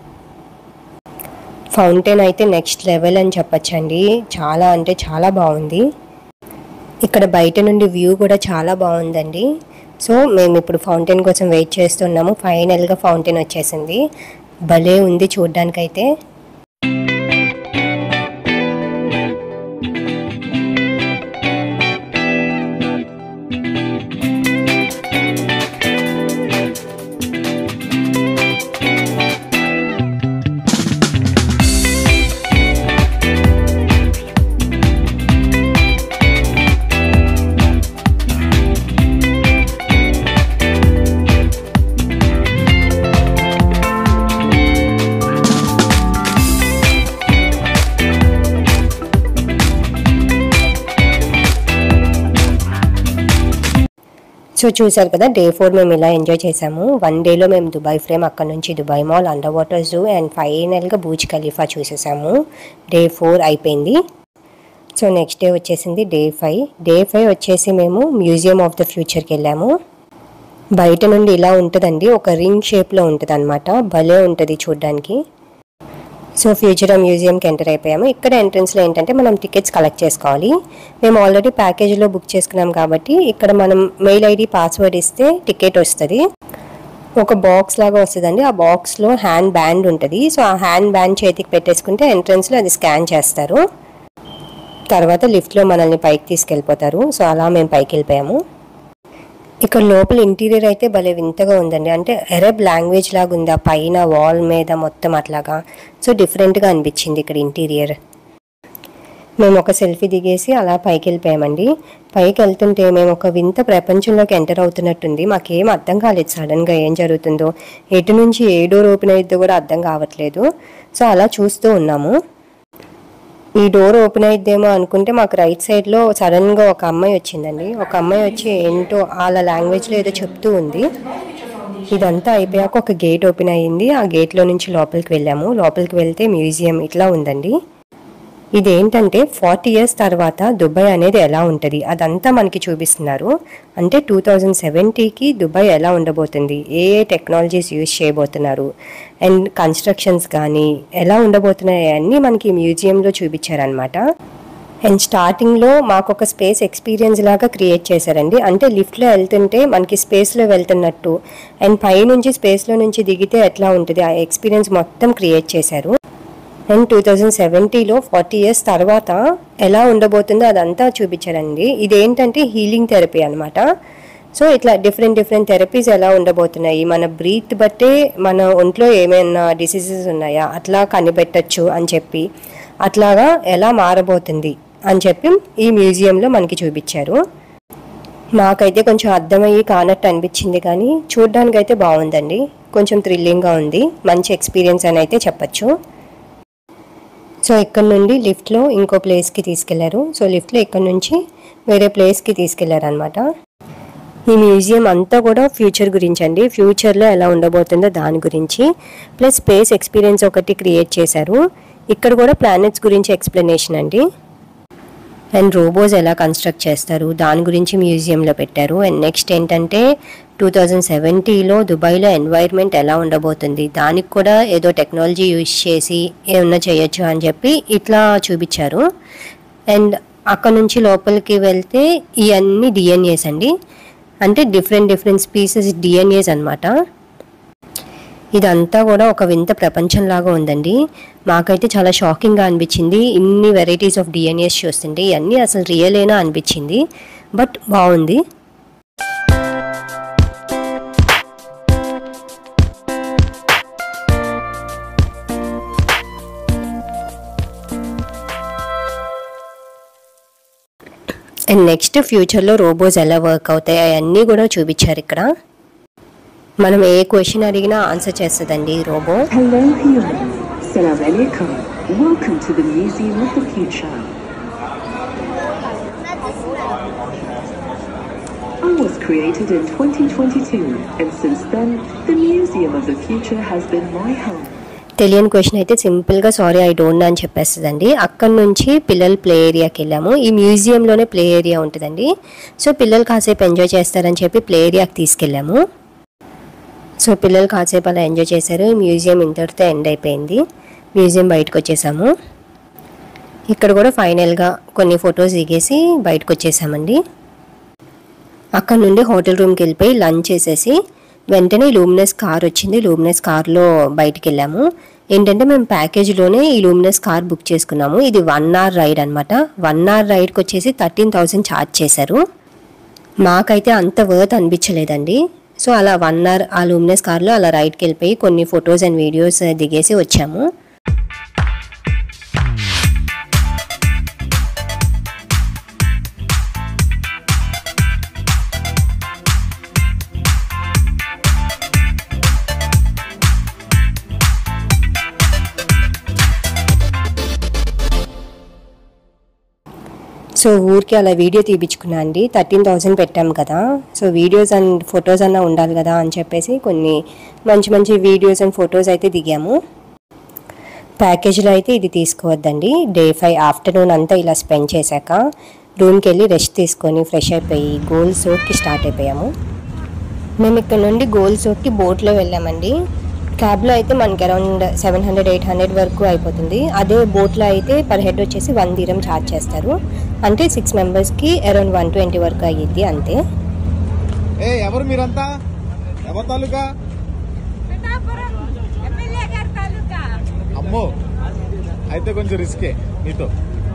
ఫౌంటైన్ అయితే నెక్స్ట్ లెవెల్ అని చెప్పచ్చండి చాలా అంటే చాలా బాగుంది ఇక్కడ బయట నుండి వ్యూ కూడా చాలా బాగుందండి సో మేము ఇప్పుడు ఫౌంటైన్ కోసం వెయిట్ చేస్తున్నాము ఫైనల్గా ఫౌంటైన్ వచ్చేసింది భలే ఉంది చూడ్డానికైతే సో చూసారు కదా డే ఫోర్ మేము ఇలా ఎంజాయ్ చేసాము వన్ డేలో మేము దుబాయ్ ఫ్రేమ్ అక్కడ నుంచి Dubai mall underwater zoo and ఫైనల్గా బూజ్ ఖలీఫా చూసేసాము డే ఫోర్ అయిపోయింది సో నెక్స్ట్ డే వచ్చేసింది డే ఫైవ్ డే ఫైవ్ వచ్చేసి మేము మ్యూజియం ఆఫ్ ద ఫ్యూచర్కి వెళ్ళాము బయట నుండి ఇలా ఉంటుందండి ఒక రింగ్ షేప్లో ఉంటుంది అనమాట భలే ఉంటుంది చూడ్డానికి సో ఫ్యూచర్ మ్యూజియంకి ఎంటర్ అయిపోయాము ఇక్కడ ఎంట్రన్స్లో ఏంటంటే మనం టికెట్స్ కలెక్ట్ చేసుకోవాలి మేము ఆల్రెడీ ప్యాకేజీలో బుక్ చేసుకున్నాం కాబట్టి ఇక్కడ మనం మెయిల్ ఐడి పాస్వర్డ్ ఇస్తే టికెట్ వస్తుంది ఒక బాక్స్ లాగా వస్తుందండి ఆ బాక్స్లో హ్యాండ్ బ్యాండ్ ఉంటుంది సో ఆ హ్యాండ్ బ్యాండ్ చేతికి పెట్టేసుకుంటే ఎంట్రన్స్లో అది స్కాన్ చేస్తారు తర్వాత లిఫ్ట్లో మనల్ని పైకి తీసుకెళ్ళిపోతారు సో అలా మేము పైకి వెళ్ళిపోయాము ఇక్కడ లోపల ఇంటీరియర్ అయితే భలే వింతగా ఉందండి అంటే అరబ్ లాంగ్వేజ్ లాగా ఉంది ఆ పైన వాల్ మీద మొత్తం అట్లాగా సో డిఫరెంట్గా అనిపించింది ఇక్కడ ఇంటీరియర్ మేము ఒక సెల్ఫీ దిగేసి అలా పైకి వెళ్ళిపోయామండి పైకి వెళ్తుంటే మేము ఒక వింత ప్రపంచంలోకి ఎంటర్ అవుతున్నట్టుంది మాకేం అర్థం కాలేదు సడన్గా ఏం జరుగుతుందో ఎటు నుంచి ఏ డోర్ ఓపెన్ అయిద్దో కూడా అర్థం కావట్లేదు సో అలా చూస్తూ ఉన్నాము ఈ డోర్ ఓపెన్ అయిద్దేమో అనుకుంటే మాకు రైట్ సైడ్లో సడన్గా ఒక అమ్మాయి వచ్చిందండి ఒక అమ్మాయి వచ్చి ఏంటో వాళ్ళ లాంగ్వేజ్లో ఏదో చెప్తూ ఉంది ఇదంతా అయిపోయాక ఒక గేట్ ఓపెన్ అయ్యింది ఆ గేట్లో నుంచి లోపలికి వెళ్ళాము లోపలికి వెళ్తే మ్యూజియం ఇట్లా ఉందండి ఇదేంటంటే ఫార్టీ ఇయర్స్ తర్వాత దుబాయ్ అనేది ఎలా ఉంటుంది అదంతా మనకి చూపిస్తున్నారు అంటే టూ థౌజండ్ సెవెంటీకి దుబాయ్ ఎలా ఉండబోతుంది ఏ ఏ టెక్నాలజీస్ యూజ్ చేయబోతున్నారు అండ్ కన్స్ట్రక్షన్స్ కానీ ఎలా ఉండబోతున్నాయి అన్నీ మనకి మ్యూజియంలో చూపించారనమాట అండ్ స్టార్టింగ్లో మాకు ఒక స్పేస్ ఎక్స్పీరియన్స్ లాగా క్రియేట్ చేశారండి అంటే లిఫ్ట్లో వెళ్తుంటే మనకి స్పేస్లో వెళ్తున్నట్టు అండ్ పైనుంచి స్పేస్లో నుంచి దిగితే ఎట్లా ఉంటుంది ఆ ఎక్స్పీరియన్స్ మొత్తం క్రియేట్ చేశారు అండ్ టూ థౌజండ్ సెవెంటీలో ఫార్టీ ఇయర్స్ తర్వాత ఎలా ఉండబోతుందో అదంతా చూపించారండి ఇదేంటంటే హీలింగ్ థెరపీ అనమాట సో ఇట్లా డిఫరెంట్ డిఫరెంట్ థెరపీస్ ఎలా ఉండబోతున్నాయి మన బ్రీత్ బట్టే మన ఒంట్లో ఏమైనా డిసీజెస్ ఉన్నాయా అట్లా కనిపెట్టచ్చు అని చెప్పి అట్లాగా ఎలా మారబోతుంది అని చెప్పి ఈ మ్యూజియంలో మనకి చూపించారు నాకైతే కొంచెం అర్థమయ్యి కానట్టు అనిపించింది కానీ చూడ్డానికైతే బాగుందండి కొంచెం థ్రిల్లింగ్గా ఉంది మంచి ఎక్స్పీరియన్స్ అని అయితే చెప్పచ్చు సో ఇక్కడ నుండి లిఫ్ట్లో ఇంకో ప్లేస్కి తీసుకెళ్లారు సో లిఫ్ట్లో ఇక్కడ నుంచి వేరే ప్లేస్కి తీసుకెళ్లారు అనమాట ఈ మ్యూజియం అంతా కూడా ఫ్యూచర్ గురించి అండి ఫ్యూచర్లో ఎలా ఉండబోతుందో దాని గురించి ప్లస్ స్పేస్ ఎక్స్పీరియన్స్ ఒకటి క్రియేట్ చేశారు ఇక్కడ కూడా ప్లానెట్స్ గురించి ఎక్స్ప్లెనేషన్ అండి అండ్ రోబోస్ ఎలా కన్స్ట్రక్ట్ చేస్తారు దాని గురించి మ్యూజియంలో పెట్టారు అండ్ నెక్స్ట్ ఏంటంటే టూ థౌజండ్ సెవెంటీలో దుబాయ్లో ఎన్వైర్న్మెంట్ ఎలా ఉండబోతుంది దానికి కూడా ఏదో టెక్నాలజీ యూజ్ చేసి ఏమన్నా చేయొచ్చు అని చెప్పి ఇట్లా చూపించారు అండ్ అక్కడ నుంచి లోపలికి వెళ్తే ఇవన్నీ డిఎన్ఏస్ అండి అంటే డిఫరెంట్ డిఫరెంట్ స్పీసెస్ డిఎన్ఏస్ అన్నమాట ఇదంతా కూడా ఒక వింత ప్రపంచంలాగా ఉందండి మాకైతే చాలా షాకింగ్గా అనిపించింది ఇన్ని వెరైటీస్ ఆఫ్ డిఎన్ఏస్ చూస్తుంటే ఇవన్నీ అసలు రియలేనా అనిపించింది బట్ బాగుంది అండ్ నెక్స్ట్ ఫ్యూచర్లో రోబోస్ ఎలా వర్క్ అవుతాయి అవన్నీ కూడా చూపించారు ఇక్కడ మనం ఏ క్వశ్చన్ అడిగినా ఆన్సర్ చేస్తుందండి ఈ robo Hello humans, Salam alaikum. Welcome to the Museum of the Future. I was created in 2022 and since then, the Museum of the Future has been my home. తెలియని క్వశ్చన్ అయితే సింపుల్గా sorry I don't know అని చెప్పేస్తుందండి అక్కడి నుంచి పిల్లలు play ఏరియాకి వెళ్ళాము ఈ మ్యూజియంలోనే ప్లే ఏరియా ఉంటుందండి సో పిల్లలు కాసేపు ఎంజాయ్ చేస్తారని చెప్పి ప్లే ఏరియాకి తీసుకెళ్ళాము సో పిల్లలు కాసేపు అలా ఎంజాయ్ చేశారు మ్యూజియం ఇంతటితో ఎండ్ అయిపోయింది మ్యూజియం బయటకు వచ్చేసాము ఇక్కడ కూడా ఫైనల్గా కొన్ని ఫొటోస్ దిగేసి బయటకు వచ్చేసామండి అక్కడ నుండి హోటల్ రూమ్కి వెళ్ళిపోయి లంచ్ చేసేసి వెంటనే లూమినస్ కార్ వచ్చింది లూమినస్ కార్లో బయటికి వెళ్ళాము ఏంటంటే మేము ప్యాకేజ్లోనే ఈ లూమినస్ కార్ బుక్ చేసుకున్నాము ఇది వన్ అవర్ రైడ్ అనమాట వన్ అవర్ రైడ్కి వచ్చేసి థర్టీన్ థౌసండ్ ఛార్జ్ చేశారు మాకైతే అంత వర్త్ అనిపించలేదండి సో అలా వన్ అవర్ ఆ లూమినస్ కార్లో అలా రైడ్కి వెళ్ళిపోయి కొన్ని ఫొటోస్ అండ్ వీడియోస్ దిగేసి వచ్చాము సో ఊరికి అలా వీడియో తీపించుకున్నా అండి థర్టీన్ థౌజండ్ పెట్టాం కదా సో వీడియోస్ అండ్ ఫొటోస్ అన్నా ఉండాలి కదా అని చెప్పేసి కొన్ని మంచి మంచి వీడియోస్ అండ్ ఫొటోస్ అయితే దిగాము ప్యాకేజ్లో అయితే ఇది తీసుకోవద్దండి డే ఫైవ్ ఆఫ్టర్నూన్ అంతా ఇలా స్పెండ్ చేశాక రూమ్కి వెళ్ళి రెస్ట్ తీసుకొని ఫ్రెష్ అయిపోయి గోల్ సోక్కి స్టార్ట్ అయిపోయాము మేము ఇక్కడ నుండి గోల్ సోక్కి బోట్లో వెళ్ళామండి క్యాబ్లో అయితే మనకి around seven hundred eight hundred వరకు అయిపోతుంది అదే బోట్లో అయితే పర్ హెడ్ వచ్చేసి వన్ దీరం ఛార్జ్ చేస్తారు అంటే సిక్స్ మెంబర్స్కి అరౌండ్ వన్ ట్వంటీ వరకు అయ్యిద్ది అంతే ఏ ఎవరు మీరంతా ఎవరి తాలూకా అమ్మో అయితే కొంచెం రిస్కే మీతో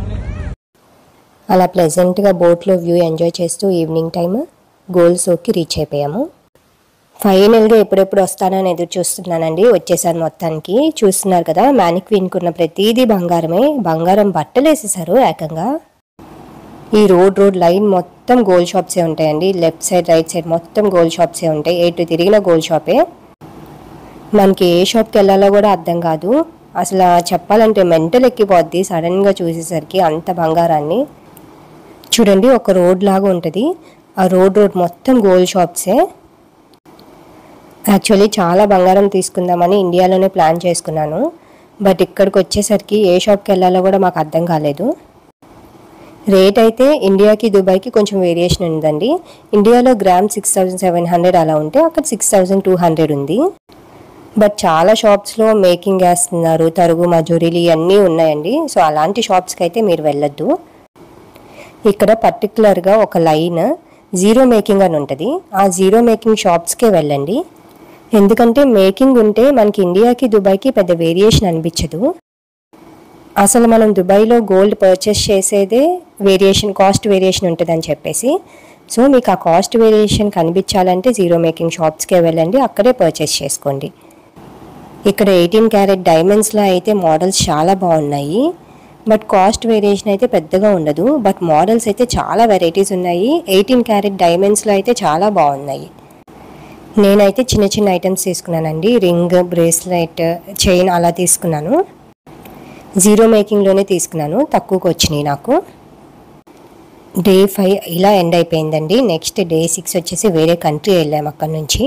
అలా ప్లెజెంట్గా బోట్లో వ్యూ ఎంజాయ్ చేస్తూ ఈవినింగ్ టైం గోల్ సోక్కి రీచ్ అయిపోయాము ఫైనల్గా ఎప్పుడెప్పుడు వస్తానని ఎదురు చూస్తున్నానండి వచ్చేసాను మొత్తానికి చూస్తున్నారు కదా మ్యానిక్వీన్కి ఉన్న ప్రతిదీ బంగారమే బంగారం బట్టలు వేసేసారు ఏకంగా ఈ రోడ్ రోడ్ లైన్ మొత్తం గోల్డ్ షాప్సే ఉంటాయండి లెఫ్ట్ సైడ్ రైట్ సైడ్ మొత్తం గోల్డ్ షాప్సే ఉంటాయి ఎటు తిరిగిన గోల్డ్ షాపే మనకి ఏ షాప్కి వెళ్ళాలో కూడా అర్థం కాదు అసలు చెప్పాలంటే మెంటల్ ఎక్కిపోద్ది సడన్గా చూసేసరికి అంత బంగారాన్ని చూడండి ఒక రోడ్ లాగా ఉంటుంది ఆ రోడ్ రోడ్ మొత్తం గోల్డ్ షాప్సే యాక్చువల్లీ చాలా బంగారం తీసుకుందామని ఇండియాలోనే ప్లాన్ చేసుకున్నాను బట్ ఇక్కడికి వచ్చేసరికి ఏ షాప్కి వెళ్ళాలో కూడా మాకు అర్థం కాలేదు రేట్ అయితే ఇండియాకి దుబాయ్కి కొంచెం వేరియేషన్ ఉందండి ఇండియాలో gram six thousand seven hundred అలా ఉంటే అక్కడ సిక్స్ థౌజండ్ టూ హండ్రెడ్ ఉంది బట్ చాలా షాప్స్లో మేకింగ్ వేస్తున్నారు తరుగు మజూరీలు ఇవన్నీ ఉన్నాయండి సో అలాంటి షాప్స్కి అయితే మీరు వెళ్ళొద్దు ఇక్కడ పర్టికులర్గా ఒక లైన్ జీరో మేకింగ్ అని ఉంటుంది ఆ జీరో మేకింగ్ షాప్స్కే వెళ్ళండి ఎందుకంటే మేకింగ్ ఉంటే మనకి ఇండియాకి దుబాయ్కి పెద్ద వేరియేషన్ అనిపించదు అసలు మనం దుబాయ్లో గోల్డ్ పర్చేస్ చేసేదే వేరియేషన్ కాస్ట్ వేరియేషన్ ఉంటుందని చెప్పేసి సో మీకు ఆ కాస్ట్ వేరియేషన్ కనిపించాలంటే జీరో మేకింగ్ షాప్స్కే వెళ్ళండి అక్కడే పర్చేస్ చేసుకోండి ఇక్కడ ఎయిటీన్ క్యారెట్ డైమండ్స్లో అయితే మోడల్స్ చాలా బాగున్నాయి బట్ కాస్ట్ వేరియేషన్ అయితే పెద్దగా ఉండదు బట్ మోడల్స్ అయితే చాలా వెరైటీస్ ఉన్నాయి ఎయిటీన్ క్యారెట్ డైమండ్స్లో అయితే చాలా బాగున్నాయి నేనైతే చిన్న చిన్న ఐటమ్స్ తీసుకున్నానండి రింగ్ బ్రేస్లెట్ చైన్ అలా తీసుకున్నాను జీరో మేకింగ్లోనే తీసుకున్నాను తక్కువకి వచ్చినాయి నాకు డే ఫైవ్ ఇలా ఎండ్ అయిపోయిందండి నెక్స్ట్ డే సిక్స్ వచ్చేసి వేరే కంట్రీ వెళ్ళాము అక్కడ నుంచి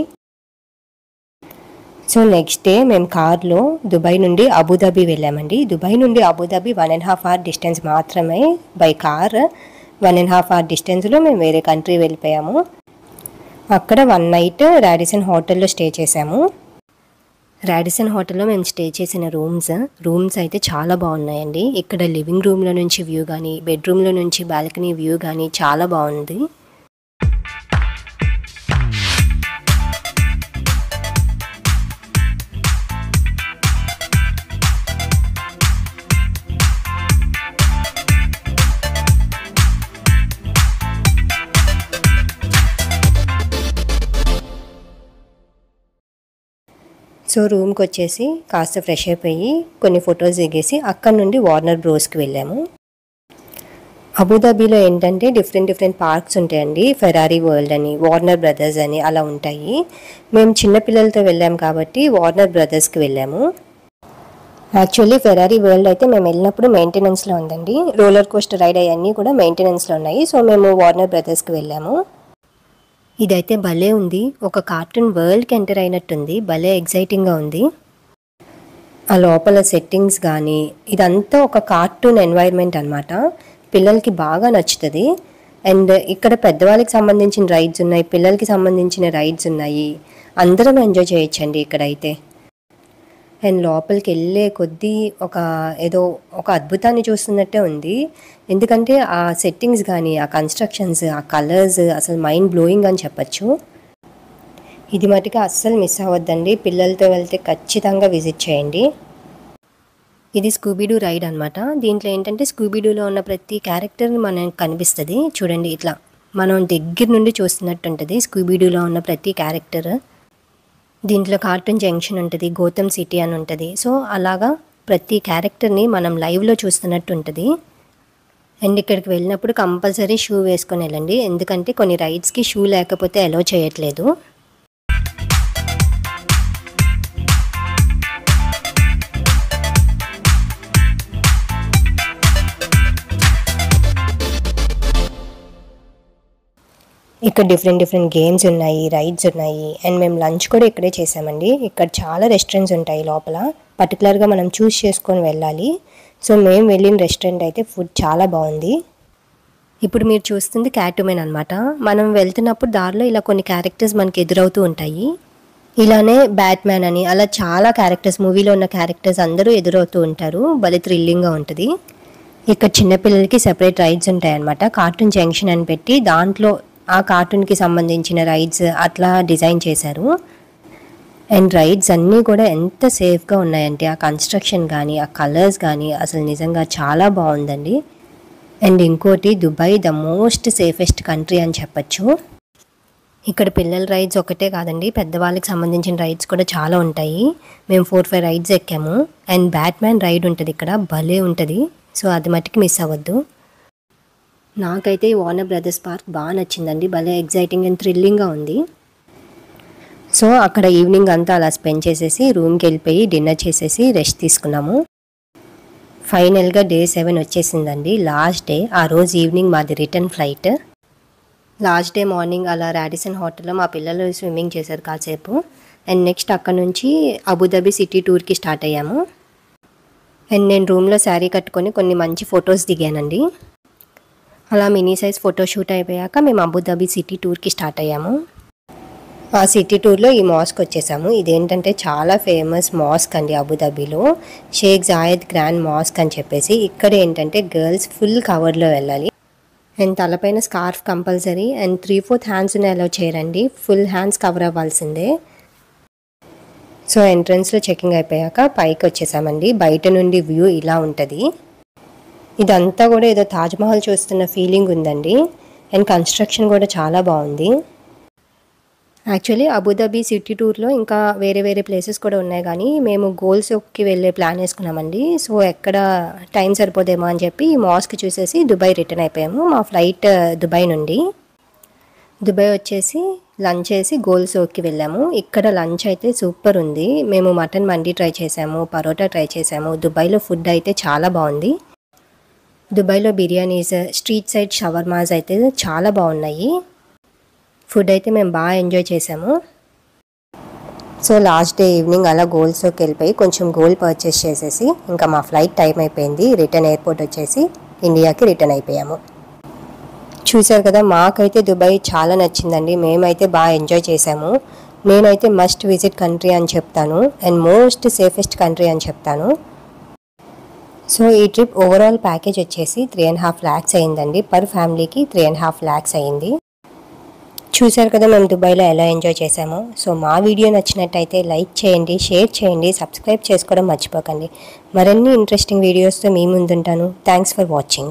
సో నెక్స్ట్ డే మేము కార్లో దుబాయ్ నుండి అబుదాబి వెళ్ళామండి దుబాయ్ నుండి Abu Dhabi one and half hour distance మాత్రమే by car one and half hour డిస్టెన్స్లో మేము వేరే కంట్రీ వెళ్ళిపోయాము అక్కడ వన్ నైట్ రాడిసన్ హోటల్లో స్టే చేసాము రాడిసన్ హోటల్లో మేము స్టే చేసిన రూమ్స్ రూమ్స్ అయితే చాలా బాగున్నాయండి ఇక్కడ లివింగ్ రూమ్లో నుంచి వ్యూ కానీ బెడ్రూమ్లో నుంచి బాల్కనీ వ్యూ కానీ చాలా బాగుంది సో రూమ్కి వచ్చేసి కాస్త ఫ్రెష్ అయిపోయి కొన్ని ఫొటోస్ దిగేసి అక్కడ నుండి వార్నర్ బ్రోస్కి వెళ్ళాము అబుదాబీలో ఏంటంటే డిఫరెంట్ డిఫరెంట్ పార్క్స్ ఉంటాయండి ఫెరారీ వరల్డ్ అని వార్నర్ బ్రదర్స్ అని అలా ఉంటాయి మేము చిన్నపిల్లలతో వెళ్ళాము కాబట్టి వార్నర్ బ్రదర్స్కి వెళ్ళాము యాక్చువల్లీ ఫెరారీ వరల్డ్ అయితే మేము వెళ్ళినప్పుడు మెయింటెనెన్స్లో ఉందండి రోలర్ కోస్టర్ రైడ్ అవన్నీ కూడా మెయింటెనెన్స్లో ఉన్నాయి సో మేము వార్నర్ బ్రదర్స్కి వెళ్ళాము ఇదైతే భలే ఉంది ఒక కార్టూన్ వరల్డ్కి ఎంటర్ అయినట్టుంది భలే ఎగ్జైటింగ్గా ఉంది ఆ లోపల సెట్టింగ్స్ కానీ ఇదంతా ఒక కార్టూన్ ఎన్వైర్న్మెంట్ అనమాట పిల్లలకి బాగా నచ్చుతుంది అండ్ ఇక్కడ పెద్దవాళ్ళకి సంబంధించిన రైడ్స్ ఉన్నాయి పిల్లలకి సంబంధించిన రైడ్స్ ఉన్నాయి అందరం ఎంజాయ్ చేయొచ్చండి ఇక్కడైతే అండ్ లోపలికి వెళ్ళే కొద్దీ ఒక ఏదో ఒక అద్భుతాన్ని చూస్తున్నట్టే ఉంది ఎందుకంటే ఆ సెట్టింగ్స్ కానీ ఆ కన్స్ట్రక్షన్స్ ఆ కలర్స్ అసలు మైండ్ బ్లోయింగ్ అని చెప్పచ్చు ఇది మటుకు అస్సలు మిస్ అవ్వద్దండి పిల్లలతో వెళ్తే ఖచ్చితంగా విజిట్ చేయండి ఇది స్కూబీడూ రైడ్ అనమాట దీంట్లో ఏంటంటే స్కూబీడూలో ఉన్న ప్రతి క్యారెక్టర్ మనకు కనిపిస్తుంది చూడండి ఇట్లా మనం దగ్గర నుండి చూస్తున్నట్టు ఉంటుంది స్కూబీడూలో ఉన్న ప్రతి క్యారెక్టర్ దీంట్లో కార్టూన్ జంక్షన్ ఉంటుంది గౌతమ్ సిటీ అని ఉంటుంది సో అలాగా ప్రతి క్యారెక్టర్ని మనం లైవ్లో చూస్తున్నట్టు ఉంటుంది అండ్ ఇక్కడికి వెళ్ళినప్పుడు కంపల్సరీ షూ వేసుకొని వెళ్ళండి ఎందుకంటే కొన్ని రైడ్స్కి షూ లేకపోతే అలో చేయట్లేదు ఇక్కడ డిఫరెంట్ డిఫరెంట్ గేమ్స్ ఉన్నాయి రైడ్స్ ఉన్నాయి అండ్ మేము లంచ్ కూడా ఇక్కడే చేసామండి ఇక్కడ చాలా రెస్టారెంట్స్ ఉంటాయి లోపల పర్టికులర్గా మనం చూస్ చేసుకొని వెళ్ళాలి సో మేము వెళ్ళిన రెస్టారెంట్ అయితే ఫుడ్ చాలా బాగుంది ఇప్పుడు మీరు చూస్తుంది క్యాటుమెన్ అనమాట మనం వెళ్తున్నప్పుడు దారిలో ఇలా కొన్ని క్యారెక్టర్స్ మనకి ఎదురవుతూ ఉంటాయి ఇలానే బ్యాట్మ్యాన్ అని అలా చాలా క్యారెక్టర్స్ మూవీలో ఉన్న క్యారెక్టర్స్ అందరూ ఎదురవుతూ ఉంటారు భలే థ్రిల్లింగ్గా ఉంటుంది ఇక్కడ చిన్నపిల్లలకి సెపరేట్ రైడ్స్ ఉంటాయన్నమాట కార్టూన్ జంక్షన్ అని పెట్టి దాంట్లో ఆ కార్టూన్కి సంబంధించిన రైడ్స్ అట్లా డిజైన్ చేశారు అండ్ రైడ్స్ అన్నీ కూడా ఎంత సేఫ్గా ఉన్నాయంటే ఆ కన్స్ట్రక్షన్ కానీ ఆ కలర్స్ కానీ అసలు నిజంగా చాలా బాగుందండి అండ్ ఇంకోటి Dubai the most safest country అని చెప్పచ్చు ఇక్కడ పిల్లల రైడ్స్ ఒకటే కాదండి పెద్దవాళ్ళకి సంబంధించిన రైడ్స్ కూడా చాలా ఉంటాయి మేము ఫోర్ ఫైవ్ రైడ్స్ ఎక్కాము అండ్ బ్యాట్మ్యాన్ రైడ్ ఉంటుంది ఇక్కడ భలే ఉంటుంది సో అది మట్టుకు మిస్ అవ్వద్దు నాకైతే ఈ వార్నర్ బ్రదర్స్ పార్క్ బాగా నచ్చిందండి భలే ఎగ్జైటింగ్ అండ్ థ్రిల్లింగ్గా ఉంది సో అక్కడ ఈవినింగ్ అంతా అలా స్పెండ్ చేసేసి రూమ్కి వెళ్ళిపోయి డిన్నర్ చేసేసి రెస్ట్ తీసుకున్నాము ఫైనల్గా డే సెవెన్ వచ్చేసిందండి లాస్ట్ డే ఆ రోజు ఈవినింగ్ మాది return flight last day morning అలా రాడిసన్ హోటల్లో మా పిల్లలు స్విమ్మింగ్ చేశారు కాసేపు అండ్ నెక్స్ట్ అక్కడ నుంచి అబుదాబి సిటీ టూర్కి స్టార్ట్ అయ్యాము అండ్ నేను రూమ్లో శారీ కట్టుకొని కొన్ని మంచి ఫొటోస్ దిగానండి అలా మినీ సైజ్ ఫోటో షూట్ అయిపోయాక మేము అబుదాబి సిటీ టూర్కి స్టార్ట్ అయ్యాము ఆ సిటీ టూర్లో ఈ మాస్క్ వచ్చేసాము ఇదేంటంటే చాలా ఫేమస్ మాస్క్ అండి అబుదాబిలో షేక్ జాయద్ గ్రాండ్ మాస్క్ అని చెప్పేసి ఇక్కడ ఏంటంటే గర్ల్స్ ఫుల్ కవర్లో వెళ్ళాలి అండ్ తలపైన scarf compulsory and three fourth hands allow చేయరండి ఫుల్ హ్యాండ్స్ కవర్ అవ్వాల్సిందే సో ఎంట్రన్స్లో చెకింగ్ అయిపోయాక పైకి వచ్చేసామండి బయట నుండి వ్యూ ఇలా ఉంటుంది ఇదంతా కూడా ఏదో తాజ్మహల్ చూస్తున్న ఫీలింగ్ ఉందండి అండ్ కన్స్ట్రక్షన్ కూడా చాలా బాగుంది యాక్చువల్లీ అబుదాబి సిటీ టూర్లో ఇంకా వేరే వేరే ప్లేసెస్ కూడా ఉన్నాయి కానీ మేము గోల్స్కి వెళ్ళే ప్లాన్ వేసుకున్నామండి సో ఎక్కడ టైం సరిపోదేమో అని చెప్పి ఈ మాస్క్ చూసేసి దుబాయ్ రిటర్న్ అయిపోయాము మా ఫ్లైట్ దుబాయ్ నుండి దుబాయ్ వచ్చేసి లంచ్ చేసి గోల్ సోక్కి వెళ్ళాము ఇక్కడ లంచ్ అయితే సూపర్ ఉంది మేము మటన్ మండి ట్రై చేసాము పరోటా ట్రై చేసాము దుబాయ్లో ఫుడ్ అయితే చాలా బాగుంది దుబాయ్లో బిర్యానీస్ స్ట్రీట్ సైడ్ షవర్మాస్ అయితే చాలా బాగున్నాయి ఫుడ్ అయితే మేము బాగా ఎంజాయ్ చేసాము సో లాస్ట్ డే ఈవినింగ్ అలా గోల్స్లోకి వెళ్ళిపోయి కొంచెం గోల్డ్ పర్చేస్ చేసేసి ఇంకా మా ఫ్లైట్ టైం అయిపోయింది రిటర్న్ ఎయిర్పోర్ట్ వచ్చేసి ఇండియాకి రిటర్న్ అయిపోయాము చూసారు కదా మాకైతే దుబాయ్ చాలా నచ్చిందండి మేమైతే బాగా ఎంజాయ్ చేసాము నేనైతే మస్ట్ విజిట్ కంట్రీ అని చెప్తాను అండ్ మోస్ట్ సేఫెస్ట్ కంట్రీ అని చెప్తాను సో ఈ ట్రిప్ ఓవరాల్ ప్యాకేజ్ వచ్చేసి త్రీ అండ్ హాఫ్ ల్యాక్స్ అయిందండి పర్ ఫ్యామిలీకి త్రీ అండ్ హాఫ్ ల్యాక్స్ అయింది చూశారు కదా మేము దుబాయ్లో ఎలా ఎంజాయ్ చేసామో సో మా వీడియో నచ్చినట్టయితే లైక్ చేయండి షేర్ చేయండి సబ్స్క్రైబ్ చేసుకోవడం మర్చిపోకండి మరిన్ని ఇంట్రెస్టింగ్ వీడియోస్తో మీ ముందుంటాను థ్యాంక్స్ ఫర్ వాచింగ్